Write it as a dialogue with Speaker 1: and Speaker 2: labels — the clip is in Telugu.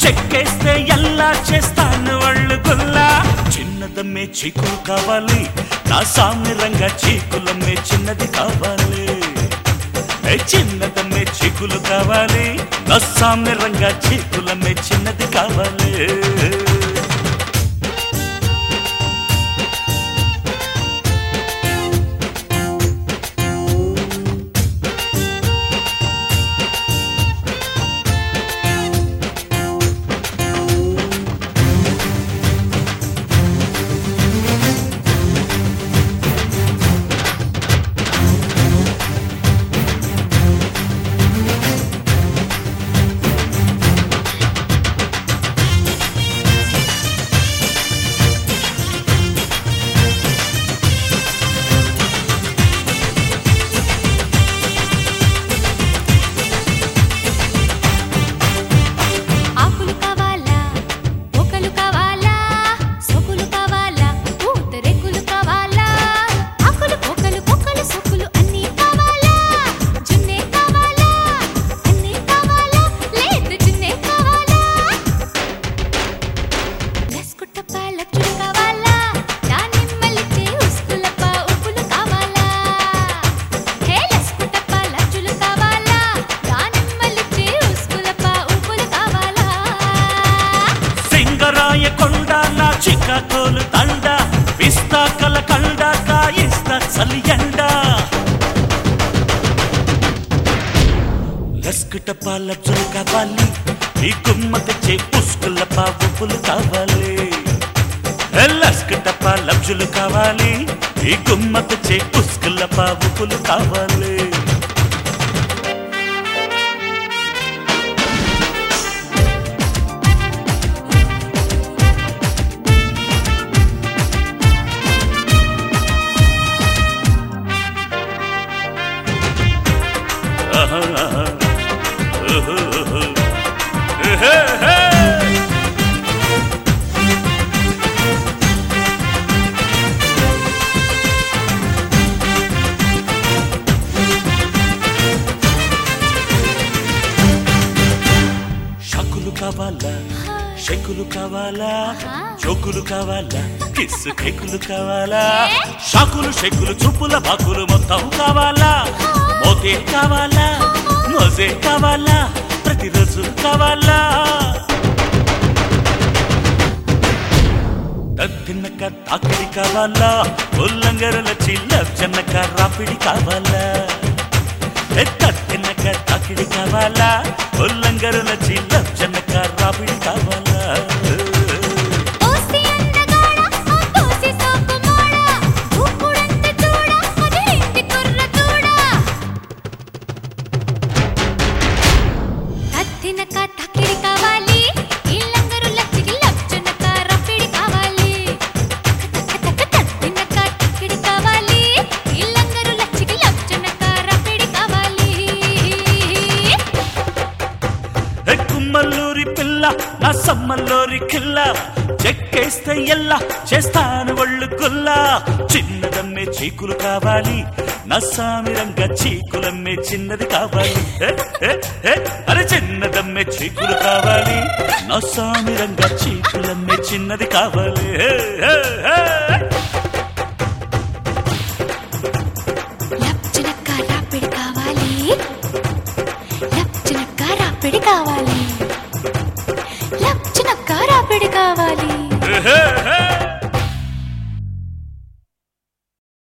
Speaker 1: చెక్కేస్తే ఎలా చేస్తాను వాళ్ళు గుల్లా చిన్నదమ్మే చీకులు కావాలి నా సామ్యంగా చీకులమ్మే చిన్నది కావాలి ఏ చిన్నదమ్మే చీకులు కావాలి నా సామ్యంగా చీకులమ్మే చిన్నది కావాలి
Speaker 2: ఆకులు కావాలా ఒకలు కావాలా సొకులు కావాలా పూతరెక్కులు కావాలా ఆకులు ఒకలు ఒకలు సొకులు అన్నీ కావాలా జున్నే కావాలా అన్నీ కావాలా లేదు జున్నే కావాలా లస్కుట్టప్ప లచ్చులు కావాలా దానిమ్మలిచ్చే ఉస్కులప్ప ఉప్పులు కావాలా హే లస్కుట్టప్ప లచ్చులు కావాలా దానిమ్మలిచ్చే ఉస్కులప్ప ఉప్పులు కావాలా
Speaker 1: సింగరాయ కొండ నా చిక్కకోలు తండ పిస్తా కల కండ కాయిస్తా చలియండ లస్కుట పాలబ్జులు కావాలి ఈ గుమ్మకొచ్చే పుష్కుల పావుపులు కావాలి లస్కుట పాలబ్జులు కావాలి ఈ గుమ్మకొచ్చే పుష్కుల పావుపులు కావాలి షకులు కావాలా షెకులు కావాలా జోకులు కావాలా కిస్సు కేకులు కావాలా షాకులు షెకులు చూపుల బాకులు మొత్తం కావాలా మోతే కావాలా మోజే కావాలా ప్రతిరోజు కావాలా తిన్నక తాకిడి కావాలా ఉల్లంగరుల చిల్ల చెన్నక రాపిడి కావాలా తిన్నక తాకిడి కావాలా ఉల్లంగరుల చిల్ల చెన్నక రాపిడి కావాలా
Speaker 2: ఓసి అందగాడ ఓసి సోకుమాడ ఊపుడంత చూడ అదేంటి కుర్ర చూడ తత్తినక తకిడి కావాలి ఇల్లంగరు లచ్చికి లచ్చనక రపిడి కావాలి తక్క తక్క తత్తినక తకిడి కావాలి ఇల్లంగరు లచ్చికి లచ్చనక రపిడి కావాలి
Speaker 1: ఏ కుమ్మల్లూరి పిల్ల నా సమ్మల్లూరి కిల్ల చెక్కేస్తే ఎల్లా చేస్తాను ఒళ్ళు గుల్లా చిన్నదమ్మే చీకులు కావాలి నా సామిరంగా చీకులమ్మే చిన్నది కావాలి ఏ, ఏ, ఏ, అరే చిన్నదమ్మే చీకులు కావాలి నా సామిరంగా చీకులమ్మే చిన్నది కావాలి ఏ, ఏ, ఏ.